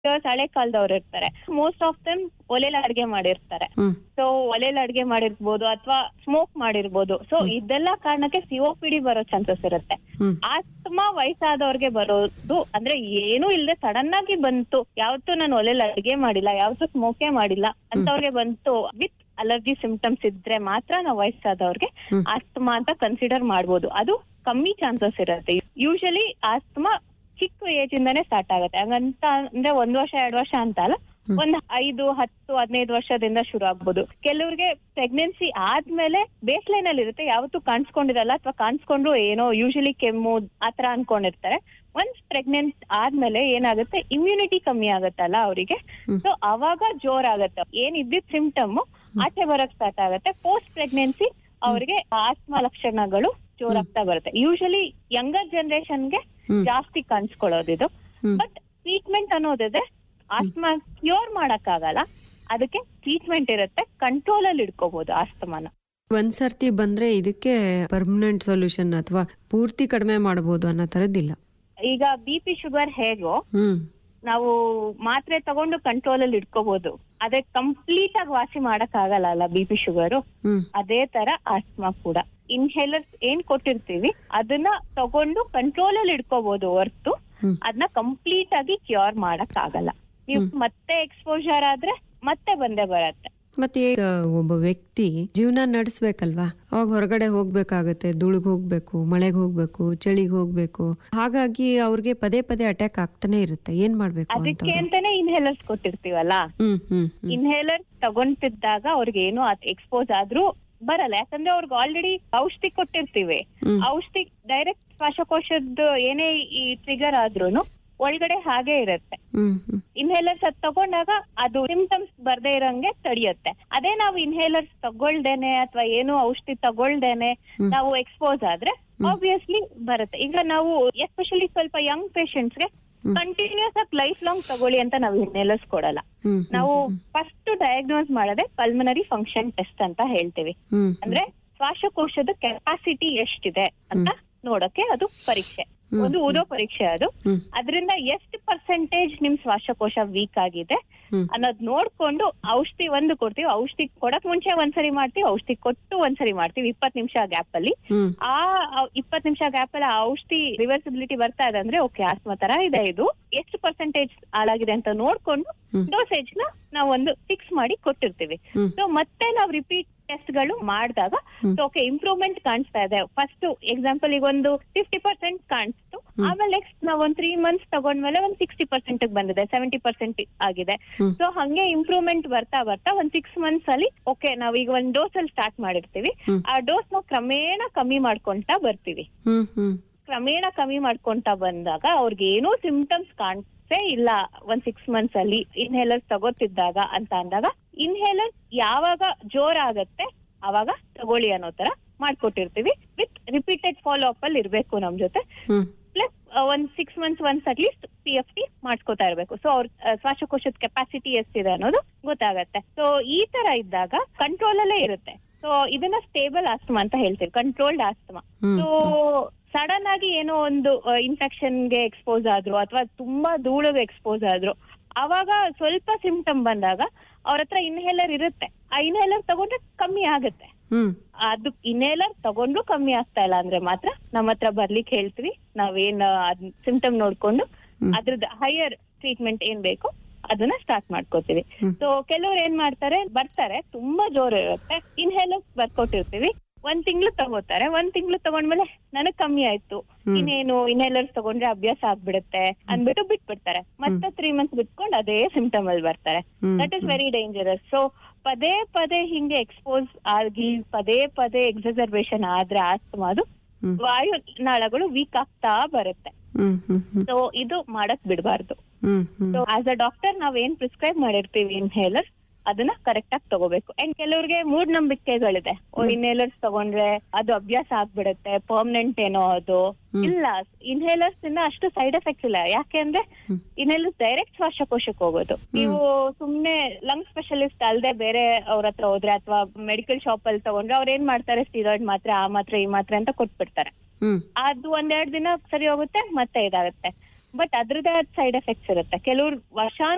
Years ಹಳೆ ಕಾಲದವ್ರು ಇರ್ತಾರೆ most of them ಒಲೆಲ ಅಡ್ಗೆ ಮಾಡಿರ್ತಾರೆ ಹ್ಮ್ ಸೊ ಒಲೆಲ ಅಡ್ಗೆ ಮಾಡಿರ್ಬೋದು ಅಥವಾ ಸ್ಮೋಕ್ ಮಾಡಿರ್ಬೋದು ಸೊ ಇದೆಲ್ಲ ಕಾರಣಕ್ಕೆ ಸಿಒಪಿಡಿ ಬರೋ ಚಾನ್ಸಸ್ ಇರುತ್ತೆ ಹ್ಮ್ ಆಸ್ತಮಾ ವಯಸ್ಸಾದವ್ರಿಗೆ ಬರೋದು ಅಂದ್ರೆ ಏನೂ ಇಲ್ಲದೆ ಸಡನ್ ಆಗಿ ಬಂತು ಯಾವತ್ತೂ ನಾನು ಒಲೆಲ ಅಡ್ಗೆ ಮಾಡಿಲ್ಲ ಯಾವತ್ತೂ ಸ್ಮೋಕೇ ಮಾಡಿಲ್ಲ ಅಂತವ್ರಿಗೆ ಬಂತು ವಿತ್ ಅಲರ್ಜಿ ಸಿಂಪ್ಟಮ್ಸ್ ಇದ್ರೆ ಮಾತ್ರ ನಾವು ವಯಸ್ಸಾದವ್ರಿಗೆ ಹ್ಮ್. ಆಸ್ತಮಾ ಅಂತ ಕನ್ಸಿಡರ್ ಮಾಡ್ಬೋದು ಅದು ಕಮ್ಮಿ ಚಾನ್ಸಸ್ ಇರುತ್ತೆ ಯೂಶಲಿ ಆಸ್ತಮಾ ಚಿಕ್ಕ ಏಜ್ ಇಂದಾನೇ ಸ್ಟಾರ್ಟ್ ಆಗುತ್ತೆ ಹಂಗಂತ ಅಂದ್ರೆ ಒಂದ್ ವರ್ಷ ಎರಡ್ ವರ್ಷ ಅಂತ ಅಲ್ಲ ಹ್ಮ್. ಒಂದ್ ಐದು ಹತ್ತು ಹದಿನೈದು ವರ್ಷದಿಂದ ಶುರು ಆಗ್ಬೋದು ಕೆಲವ್ರಿಗೆ ಪ್ರೆಗ್ನೆನ್ಸಿ ಆದ್ಮೇಲೆ ಬೇಸ್ ಲೈನ್ ಅಲ್ಲಿ ಇರುತ್ತೆ ಯಾವತ್ತೂ ಕಾಣಿಸ್ಕೊಂಡಿರಲ್ಲ ಅಥವಾ ಕಾಣಿಸ್ಕೊಂಡ್ರು ಏನೋ ಯೂಶಲಿ ಕೆಮ್ಮು ಆತರ ಅನ್ಕೊಂಡಿರ್ತಾರೆ ಒನ್ಸ್ ಪ್ರೆಗ್ನೆಂಟ್ ಆದ್ಮೇಲೆ ಏನಾಗುತ್ತೆ ಇಮ್ಯುನಿಟಿ ಕಮ್ಮಿ ಆಗುತ್ತಲ್ಲ ಅವರಿಗೆ ಹ್ಮ್. ಸೊ ಅವಾಗ ಜೋರಾಗತ್ತೆ ಏನ್ ಇದ್ದಿದ್ ಸಿಂಪ್ಟಮ್ ಆಚೆ ಬರಕ್ ಸ್ಟಾರ್ಟ್ ಆಗುತ್ತೆ ಪೋಸ್ಟ್ ಪ್ರೆಗ್ನೆನ್ಸಿ ಅವರಿಗೆ ಆಸ್ಮಾ ಲಕ್ಷಣಗಳು ಜೋರಾಗ್ತಾ ಬರುತ್ತೆ ಯೂಶಲಿ ಯಂಗರ್ ಜನರೇಷನ್ಗೆ ಹ್ಮ್. ಜಾಸ್ತಿ ಕಾಣಿಸ್ಕೊಳ್ಳೋದಿದು ಹ್ಮ್. ಬಟ್ ಟ್ರೀಟ್ಮೆಂಟ್ ಅನ್ನೋದಿದೆ ಆಸ್ಮಾ ಕ್ಯೂರ್ ಮಾಡಕ್ಕಾಗಲ್ಲ ಅದಕ್ಕೆ ಟ್ರೀಟ್ಮೆಂಟ್ ಇರುತ್ತೆ ಕಂಟ್ರೋಲ್ ಅಲ್ಲಿ ಇಟ್ಕೋಬಹುದು ಆಸ್ತಮಾನ ಒಂದ್ ಸರ್ತಿ ಬಂದ್ರೆ ಇದಕ್ಕೆ ಪರ್ಮನೆಂಟ್ ಸೊಲ್ಯೂಷನ್ ಅಥವಾ ಪೂರ್ತಿ ಕಡಿಮೆ ಮಾಡಬಹುದು ಅನ್ನೋ ತರದ್ದಿಲ್ಲ ಈಗ ಬಿ ಪಿ ಶುಗರ್ ಹೇಗೋ ಹ್ಮ್ ನಾವು ಮಾತ್ರೆ ತಗೊಂಡು ಕಂಟ್ರೋಲ್ ಅಲ್ಲಿ ಇಟ್ಕೋಬಹುದು ಅದೇ ಕಂಪ್ಲೀಟ್ ಆಗಿ ವಾಸಿ ಮಾಡಕ್ ಆಗಲ್ಲ ಅಲ್ಲ ಬಿ ಪಿ ಶುಗರು ಹ್ಮ್ ಅದೇ ತರ ಆಸ್ಮಾ ಕೂಡ ಇನ್ಹೇಲರ್ಸ್ ಏನ್ ಕೊಟ್ಟಿರ್ತೀವಿ ಅದನ್ನ ತಗೊಂಡು ಕಂಟ್ರೋಲ್ ಅಲ್ಲಿ ಇಟ್ಕೋಬಹುದು ಹೊರ್ತು ಹ್ಮ್. ಅದನ್ನ ಕಂಪ್ಲೀಟ್ ಆಗಿ ಕ್ಯೂರ್ ಮಾಡಕ್ ಆಗಲ್ಲ ನೀವು ಮತ್ತೆ ಎಕ್ಸ್ಪೋಜರ್ ಆದ್ರೆ ಮತ್ತೆ ಬಂದೇ ಬರತ್ತೆ ಮತ್ತೆ ಈಗ ಒಬ್ಬ ವ್ಯಕ್ತಿ ಜೀವನ ನಡೆಸ್ಬೇಕಲ್ವಾ ಅವಾಗ ಹೊರಗಡೆ ಹೋಗ್ಬೇಕಾಗತ್ತೆ ಧೂಳಿಗ್ ಹೋಗ್ಬೇಕು ಮಳೆಗ್ ಹೋಗ್ಬೇಕು ಚಳಿಗ್ ಹೋಗ್ಬೇಕು ಹಾಗಾಗಿ ಅವ್ರಿಗೆ ಪದೇ ಪದೇ ಅಟ್ಯಾಕ್ ಆಗ್ತಾನೆ ಇರುತ್ತೆ ಏನ್ ಮಾಡ್ಬೇಕು ಅಂತ ಅದಕ್ಕೆ ಅಂತಾನೆ ಇನ್ಹೇಲರ್ಸ್ ಕೊಟ್ಟಿರ್ತೀವಲ್ಲ ಹ್ಮ್ ಹ್ಮ್ ಹ್ಮ್ ಇನ್ಹೇಲರ್ ತಗೊಂತಿದ್ದಾಗ ಅವ್ರಿಗೆ ಏನು ಎಕ್ಸ್ಪೋಸ್ ಆದ್ರೂ ಬರಲ್ಲ ಯಾಕಂದ್ರೆ ಅವ್ರಿಗೆ ಆಲ್ರೆಡಿ ಔಷಧಿ ಕೊಟ್ಟಿರ್ತೀವಿ ಹ್ಮ್. ಔಷಧಿ ಡೈರೆಕ್ಟ್ ಶ್ವಾಸಕೋಶದ ಏನೇ ಈ ಟ್ರಿಗರ್ ಆದ್ರೂನು ಒಳಗಡೆ ಹಾಗೆ ಇರುತ್ತೆ ಹ್ಮ್ ಹ್ಮ್ ಇನ್ಹೇಲರ್ಸ್ ಅದ್ ತಗೊಂಡಾಗ ಅದು ಸಿಂಪ್ಟಮ್ಸ್ ಬರ್ದೇ ಇರಂಗೆ ತಡೆಯುತ್ತೆ ಅದೇ ನಾವು ಇನ್ಹೇಲರ್ಸ್ ತಗೊಳ್ದೇನೆ ಅಥವಾ ಏನು ಔಷಧಿ ತಗೊಳ್ದೇನೆ ಹ್ಮ್. ನಾವು ಎಕ್ಸ್ಪೋಸ್ ಆದ್ರೆ ಆಬ್ವಿಯಸ್ಲಿ ಬರುತ್ತೆ ಈಗ ನಾವು ಎಸ್ಪೆಷಲಿ ಸ್ವಲ್ಪ ಯಂಗ್ ಗೆ ಹ್ಮ್. ಕಂಟಿನ್ಯೂಸ್ ಆಗಿ ಲೈಫ್ ಲಾಂಗ್ ತಗೊಳ್ಳಿ ಅಂತ ನಾವು ಇನ್ಹೇಲರ್ಸ್ ಕೊಡಲ್ಲ ಹ್ಮ್ ಹ್ಮ್ ನಾವು ಫಸ್ಟ್ ಡಯಾಗ್ನೋಸ್ ಮಾಡೋದೇ ಪಲ್ಮನರಿ ಫಂಕ್ಷನ್ ಟೆಸ್ಟ್ ಅಂತ ಹೇಳ್ತೀವಿ ಹ್ಮ್ ಅಂದ್ರೆ ಶ್ವಾಸಕೋಶದ ಕೆಪಾಸಿಟಿ ಎಷ್ಟಿದೆ ಅಂತ ನೋಡಕ್ಕೆ ಅದು ಪರೀಕ್ಷೆ ಹ್ಮ್. ಒಂದು ಓದೋ ಪರೀಕ್ಷೆ ಅದು ಹ್ಮ್ ಅದರಿಂದ ಎಷ್ಟು ಪರ್ಸೆಂಟೇಜ್ ನಿಮ್ ಶ್ವಾಸಕೋಶ ವೀಕ್ ಆಗಿದೆ ಹ್ಮ್. ಅನ್ನೋದ್ ನೋಡ್ಕೊಂಡು ಔಷಧಿ ಒಂದು ಕೊಡ್ತೀವಿ ಔಷಧಿ ಕೊಡಕ್ ಮುಂಚೆ ಒಂದ್ಸರಿ ಮಾಡ್ತೀವಿ ಔಷಧಿ ಕೊಟ್ಟು ಒಂದ್ಸರಿ ಮಾಡ್ತೀವಿ ಇಪ್ಪತ್ ನಿಮಿಷ ಗ್ಯಾಪ್ ಅಲ್ಲಿ ಹ್ಮ್ ಆ ಇಪ್ಪತ್ ನಿಮಿಷ ಗ್ಯಾಪ್ ಅಲ್ಲಿ ಆ ಔಷಧಿ ರಿವರ್ಸಿಬಿಲಿಟಿ ಬರ್ತಾ ಇದೆ ಅಂದ್ರೆ ಓಕೆ ಆಸ್ಮಾ ತರ ಇದೆ ಇದು ಎಷ್ಟು ಪರ್ಸೆಂಟೇಜ್ ಹಾಳಾಗಿದೆ ಅಂತ ನೋಡ್ಕೊಂಡು ಹ್ಮ್. ಡೋಸೇಜ್ ನ ನಾವು ಒಂದು ಫಿಕ್ಸ್ ಮಾಡಿ ಕೊಟ್ಟಿರ್ತೀವಿ ಹ್ಮ್. ಸೊ ಮತ್ತೆ ನಾವು ರಿಪೀಟ್ ಟೆಸ್ಟ್ ಗಳು ಮಾಡಿದಾಗ ಹ್ಮ್. ಓಕೆ ಇಂಪ್ರೂವ್ಮೆಂಟ್ ಕಾಣಿಸ್ತಾ ಇದೆ ಫಸ್ಟ್ ಎಕ್ಸಾಂಪಲ್ ಈಗ ಒಂದು ಫಿಫ್ಟಿ ಪರ್ಸೆಂಟ್ ಕಾಣಿಸ್ತು ಹ್ಮ್. ಆಮೇಲೆ ನೆಕ್ಸ್ಟ್ ನಾವ್ ಒಂದ್ ತ್ರೀ ಮಂತ್ಸ್ ತಗೊಂಡ್ಮೇಲೆ ಒಂದ್ ಸಿಕ್ಸ್ಟಿ ಪರ್ಸೆಂಟ್ ಬಂದಿದೆ ಸೆವೆಂಟಿ ಪರ್ಸೆಂಟ್ ಆಗಿದೆ ಹ್ಮ್. ಸೊ ಹಂಗೆ ಇಂಪ್ರೂವ್ಮೆಂಟ್ ಬರ್ತಾ ಬರ್ತಾ ಒಂದ್ ಸಿಕ್ಸ್ ಮಂತ್ಸ್ ಅಲ್ಲಿ ಓಕೆ ನಾವ್ ಈಗ ಒಂದ್ ಡೋಸ್ ಅಲ್ಲಿ ಸ್ಟಾರ್ಟ್ ಮಾಡಿರ್ತೀವಿ ಹ್ಮ್. ಆ ಡೋಸ್ ನ ಕ್ರಮೇಣ ಕಮ್ಮಿ ಮಾಡ್ಕೊಂತಾ ಬರ್ತೀವಿ ಹ್ಮ್ ಹ್ಮ್ ಕ್ರಮೇಣ ಕಮ್ಮಿ ಮಾಡ್ಕೊಂತಾ ಬಂದಾಗ ಅವ್ರಿಗೆ ಏನೂ ಸಿಂಪ್ಟಮ್ಸ್ ಕಾಣಿಸೇ ಇಲ್ಲ ಒಂದ್ ಸಿಕ್ಸ್ ಮಂತ್ಸ್ ಅಲ್ಲಿ ಇನ್ಹೇಲರ್ಸ್ ತಗೋತಿದ್ದಾಗ ಅಂತ ಅಂದಾಗ ಇನ್ಹೇಲರ್ ಯಾವಾಗ ಜೋರಾಗತ್ತೆ ಅವಾಗ ತಗೊಳ್ಳಿ ಅನ್ನೋ ತರ ಮಾಡ್ಕೊಟ್ಟಿರ್ತೀವಿ ವಿತ್ ರಿಪೀಟೆಡ್ ಫಾಲೋ ಅಪ್ ಅಲ್ಲಿ ಇರ್ಬೇಕು ನಮ್ ಜೊತೆ ಹ್ಮ್ ಪ್ಲಸ್ ಒಂದ್ six months once at least P F T ಮಾಡ್ಕೋತಾ ಇರ್ಬೇಕು ಸೊ ಅವ್ರ ಆ, ಶ್ವಾಸಕೋಶದ ಕೆಪಾಸಿಟಿ ಎಷ್ಟಿದೆ ಅನ್ನೋದು ಗೊತ್ತಾಗತ್ತೆ ಸೊ ಈ ತರ ಇದ್ದಾಗ ಕಂಟ್ರೋಲ್ ಅಲ್ಲೇ ಇರುತ್ತೆ ಸೊ ಇದನ್ನ ಸ್ಟೇಬಲ್ ಆಸ್ತಮಾ ಅಂತ ಹೇಳ್ತೀವಿ controlled asthma hmm. So sudden ಆಗಿ ಏನೋ ಒಂದು ಇನ್ಫೆಕ್ಷನ್ ಗೆ ಎಕ್ಸ್ಪೋಸ್ ಆದ್ರು ಅಥವಾ ತುಂಬಾ ಧೂಳಿಗೆ ಎಕ್ಸ್ಪೋಸ್ ಆದ್ರು ಅವಾಗ ಸ್ವಲ್ಪ ಸಿಂಪ್ಟಮ್ ಬಂದಾಗ ಅವ್ರ ಹತ್ರ ಇನ್ಹೇಲರ್ ಇರುತ್ತೆ ಆ ಇನ್ಹೇಲರ್ ತಗೊಂಡ್ರೆ ಕಮ್ಮಿ ಆಗುತ್ತೆ ಹ್ಮ್ ಅದು ಇನ್ಹೇಲರ್ ತಗೊಂಡ್ರು ಕಮ್ಮಿ ಆಗ್ತಾ ಇಲ್ಲ ಅಂದ್ರೆ ಮಾತ್ರ ನಮ್ಮ ಹತ್ರ ಬರ್ಲಿಕ್ಕೆ ಹೇಳ್ತೀವಿ ನಾವೇನ್ ಸಿಂಪ್ಟಮ್ ನೋಡ್ಕೊಂಡು ಹ್ಮ್. ಅದ್ರದ್ದು ಹೈಯರ್ ಟ್ರೀಟ್ಮೆಂಟ್ ಏನ್ ಬೇಕು ಅದನ್ನ ಸ್ಟಾರ್ಟ್ ಮಾಡ್ಕೋತೀವಿ ಹ್ಮ್. ಸೊ ಕೆಲವ್ರು ಏನ್ ಮಾಡ್ತಾರೆ ಬರ್ತಾರೆ ತುಂಬಾ ಜೋರ್ ಇರುತ್ತೆ ಇನ್ಹೇಲರ್ ಬರ್ಕೊಟ್ಟಿರ್ತೀವಿ ಒಂದ್ ತಿಂಗಳು ತಗೋತಾರೆ ಒಂದ್ ತಿಂಗಳು ತಗೊಂಡ್ಮೇಲೆ ನನಗ್ ಕಮ್ಮಿ ಆಯ್ತು ಹ್ಮ್. ಇನ್ನೇನು ಇನ್ಹೇಲರ್ಸ್ ತಗೊಂಡ್ರೆ ಅಭ್ಯಾಸ ಆಗ್ಬಿಡುತ್ತೆ ಅಂದ್ಬಿಟ್ಟು ಬಿಟ್ಬಿಡ್ತಾರೆ ಮತ್ತೆ ತ್ರೀ ಮಂತ್ಸ್ ಬಿಟ್ಕೊಂಡು ಅದೇ ಸಿಂಪ್ಟಮ್ ಅಲ್ಲಿ ಬರ್ತಾರೆ hmm. That is very dangerous so ಪದೇ ಪದೇ ಹಿಂಗೆ ಎಕ್ಸ್ಪೋಸ್ ಆಗಿ ಪದೇ ಪದೇ ಎಕ್ಸರ್ಬೇಷನ್ ಆದ್ರೆ ಆಸ್ತಮಾ ಅದು ಹ್ಮ್. ವಾಯು ನಾಳಗಳು ವೀಕ್ ಆಗ್ತಾ ಬರುತ್ತೆ ಹ್ಮ್ ಹ್ಮ್ ಹ್ಮ್ ಸೊ ಇದು ಮಾಡಕ್ ಬಿಡಬಾರ್ದು hmm hmm so as a doctor ನಾವ್ ಏನ್ ಪ್ರಿಸ್ಕ್ರೈಬ್ ಮಾಡಿರ್ತೀವಿ ಇನ್ಹೇಲರ್ ಅದನ್ನ ಕರೆಕ್ಟ್ ಆಗಿ ತಗೋಬೇಕು ಅಂಡ್ ಕೆಲವ್ರಿಗೆ ಮೂಢನಂಬಿಕೆಗಳಿದೆ ಓ ಇನ್ಹೇಲರ್ಸ್ ತಗೊಂಡ್ರೆ ಅದು ಅಭ್ಯಾಸ ಆಗ್ಬಿಡುತ್ತೆ ಪರ್ಮನೆಂಟ್ ಏನೋ ಅದು ಹ್ಮ್. ಇಲ್ಲ ಇನ್ಹೇಲರ್ಸ್ ಇಂದ ಅಷ್ಟು ಸೈಡ್ ಎಫೆಕ್ಟ್ಸ್ ಇಲ್ಲ ಯಾಕೆಂದ್ರೆ ಹ್ಮ್. ಇನ್ಹೇಲರ್ಸ್ ಡೈರೆಕ್ಟ್ ಶ್ವಾಸಕೋಶಕ್ಕೆ ಹೋಗೋದು ನೀವು ಸುಮ್ನೆ ಲಂಗ್ ಸ್ಪೆಷಲಿಸ್ಟ್ ಅಲ್ದೆ ಬೇರೆ ಅವ್ರ ಹತ್ರ ಹೋದ್ರೆ ಅಥವಾ ಮೆಡಿಕಲ್ ಶಾಪ್ ಅಲ್ಲಿ ತಗೊಂಡ್ರೆ ಅವ್ರ ಏನ್ ಮಾಡ್ತಾರೆ ಸ್ಟೀರಾಯ್ಡ್ ಮಾತ್ರೆ ಆ ಮಾತ್ರೆ ಈ ಮಾತ್ರೆ ಅಂತ ಕೊಟ್ಬಿಡ್ತಾರೆ ಹ್ಮ್ ಅದು ಒಂದೆರಡು ದಿನ ಸರಿ ಹೋಗುತ್ತೆ ಮತ್ತೆ ಇದಾಗುತ್ತೆ ಬಟ್ ಅದ್ರದ್ದೇ ಆದ ಸೈಡ್ ಎಫೆಕ್ಟ್ಸ್ ಇರುತ್ತೆ ಕೆಲವ್ರು ವರ್ಷಾನ್